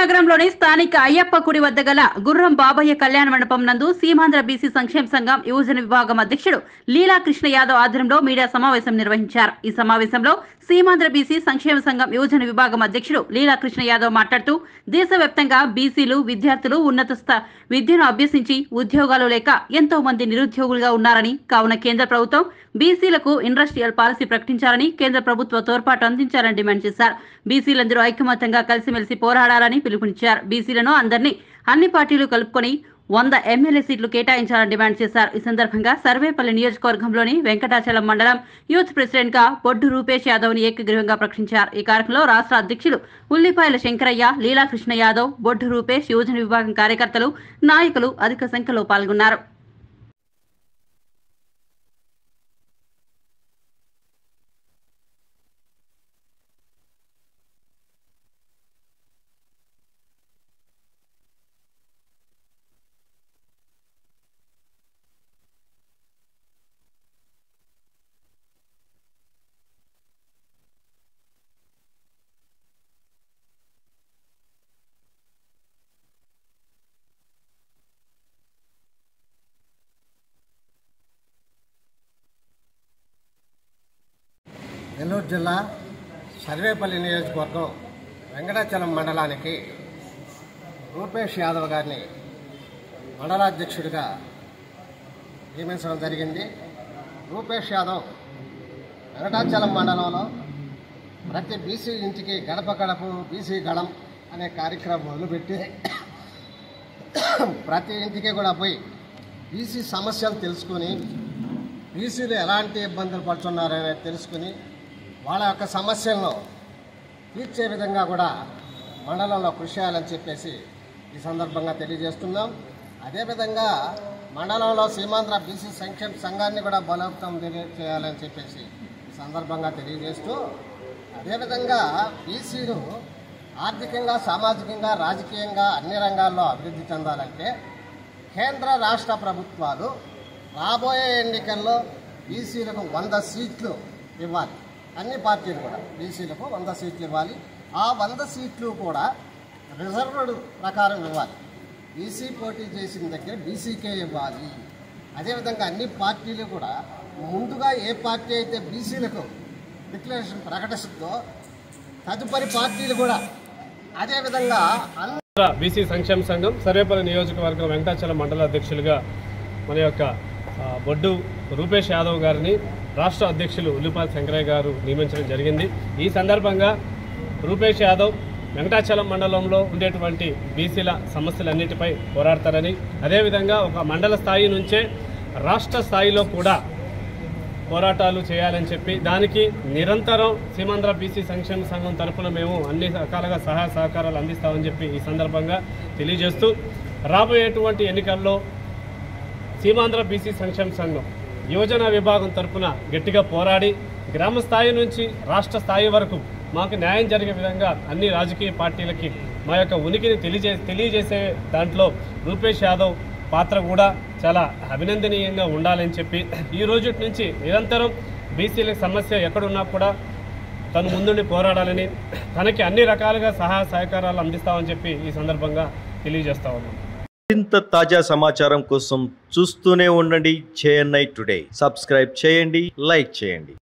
నగరంలోని స్థానిక అయ్యప్ప గుడి వద్ద గల గుర్రం బాబయ్య కళ్యాణ మండపం నందు సీమాంధ్ర బీసీ సంక్షేమ సంఘం యువజన విభాగం అధ్యక్షుడు లీలా కృష్ణ యాదవ్ ఆధ్వర్యంలో మీడియా సమావేశం నిర్వహించారు ఈ సమావేశంలో సీమాంధ్ర బీసీ సంక్షేమ సంఘం యువజన విభాగం అధ్యక్షుడు లీలా కృష్ణ యాదవ్ మాట్లాడుతూ దేశవ్యాప్తంగా బీసీలు విద్యార్థులు ఉన్నత స్థా విద్యను అభ్యసించి ఉద్యోగాలు లేక ఎంతో మంది నిరుద్యోగులుగా ఉన్నారని కావున కేంద్ర ప్రభుత్వం బీసీలకు ఇండస్ట్రియల్ పాలసీ ప్రకటించాలని కేంద్ర ప్రభుత్వ తోడ్పాటు అందించాలని డిమాండ్ చేశారు బీసీలందరూ ఐకమత్యంగా కలిసిమెలిసి పోరాడాలని పిలుపునిచ్చారు బీసీలను అందరినీ అన్ని పార్టీలు కలుపుకొని వంద ఎమ్మెల్యే సీట్లు కేటాయించాలని డిమాండ్ చేశారు ఈ సందర్భంగా సర్వేపల్లి నియోజకవర్గంలోని వెంకటాచలం మండలం యూత్ ప్రెసిడెంట్ గా బొడ్డు రూపేష్ యాదవ్ ని ఏకగ్రీవంగా ప్రకటించారు ఈ కార్యక్రమంలో రాష్ట్ర అధ్యక్షులు ఉల్లిపాయల శంకరయ్య లీలాకృష్ణ యాదవ్ బొడ్డు రూపేష్ యువజన విభాగం కార్యకర్తలు నాయకులు అధిక సంఖ్యలో పాల్గొన్నారు నెల్లూరు జిల్లా సర్వేపల్లి నియోజకవర్గం వెంకటాచలం మండలానికి రూపేష్ యాదవ్ గారిని మండలాధ్యక్షుడిగా నియమించడం జరిగింది రూపేష్ యాదవ్ వెంకటాచలం మండలంలో ప్రతి బీసీ ఇంటికి గడప గడపు బీసీ గళం అనే కార్యక్రమం మొదలుపెట్టి ప్రతి ఇంటికి కూడా పోయి బీసీ సమస్యలు తెలుసుకొని బీసీలు ఎలాంటి ఇబ్బందులు పడుతున్నారనేది తెలుసుకుని వాళ్ళ యొక్క సమస్యలను తీర్చే విధంగా కూడా మండలంలో కృషి చేయాలని చెప్పేసి ఈ సందర్భంగా తెలియజేస్తున్నాం అదేవిధంగా మండలంలో సీమాంధ్ర బీసీ సంక్షేమ సంఘాన్ని కూడా బలోపేతం తెలియ- చేయాలని చెప్పేసి ఈ సందర్భంగా తెలియజేస్తూ అదేవిధంగా బీసీలు ఆర్థికంగా సామాజికంగా రాజకీయంగా అన్ని రంగాల్లో అభివృద్ధి చెందాలంటే కేంద్ర రాష్ట్ర ప్రభుత్వాలు రాబోయే ఎన్నికల్లో బీసీలకు వంద సీట్లు ఇవ్వాలి అన్ని పార్టీలు కూడా బీసీలకు వంద సీట్లు ఇవ్వాలి ఆ వంద సీట్లు కూడా రిజర్వ్డ్ ప్రకారం ఇవ్వాలి బీసీ పోటీ చేసిన దగ్గర బీసీకే ఇవ్వాలి అదేవిధంగా అన్ని పార్టీలు కూడా ముందుగా ఏ పార్టీ అయితే బీసీలకు డిక్లరేషన్ ప్రకటిస్తుందో తదుపరి పార్టీలు కూడా అదేవిధంగా అన్ని ఆంధ్ర బీసీ సంక్షేమ సంఘం సర్వేపల్లి నియోజకవర్గం వెంకటాచలం మండల అధ్యక్షులుగా మన యొక్క ఆ, బొడ్డు రూపేష్ యాదవ్ గారిని రాష్ట్ర అధ్యక్షులు ఉల్లిపాల శంకరయ్య గారు నియమించడం జరిగింది ఈ సందర్భంగా రూపేష్ యాదవ్ వెంకటాచలం మండలంలో ఉండేటువంటి బీసీల సమస్యలన్నిటిపై పోరాడతారని అదేవిధంగా ఒక మండల స్థాయి నుంచే రాష్ట్ర స్థాయిలో కూడా పోరాటాలు చేయాలని చెప్పి దానికి నిరంతరం సీమాంధ్ర బీసీ సంక్షేమ సంఘం తరఫున మేము అన్ని రకాలుగా సహాయ సహకారాలు అందిస్తామని చెప్పి ఈ సందర్భంగా తెలియజేస్తూ రాబోయేటువంటి ఎన్నికల్లో సీమాంధ్ర బీసీ సంక్షేమ సంఘం యువజన విభాగం తరఫున గట్టిగా పోరాడి గ్రామ స్థాయి నుంచి రాష్ట్ర స్థాయి వరకు మాకు న్యాయం జరిగే విధంగా అన్ని రాజకీయ పార్టీలకి మా యొక్క ఉనికిని తెలియజే తెలియజేసే దాంట్లో రూపేష్ యాదవ్ పాత్ర కూడా చాలా అభినందనీయంగా ఉండాలని చెప్పి ఈ రోజు నుంచి నిరంతరం బీసీల సమస్య ఎక్కడున్నా కూడా తను ముందుండి పోరాడాలని తనకి అన్ని రకాలుగా సహాయ సహకారాలు అందిస్తామని చెప్పి ఈ సందర్భంగా తెలియజేస్తా ఉన్నాం మరింత తాజా సమాచారం కోసం చూస్తూనే ఉండండి చేఎన్ఐ టుడే సబ్స్క్రైబ్ చేయండి లైక్ చేయండి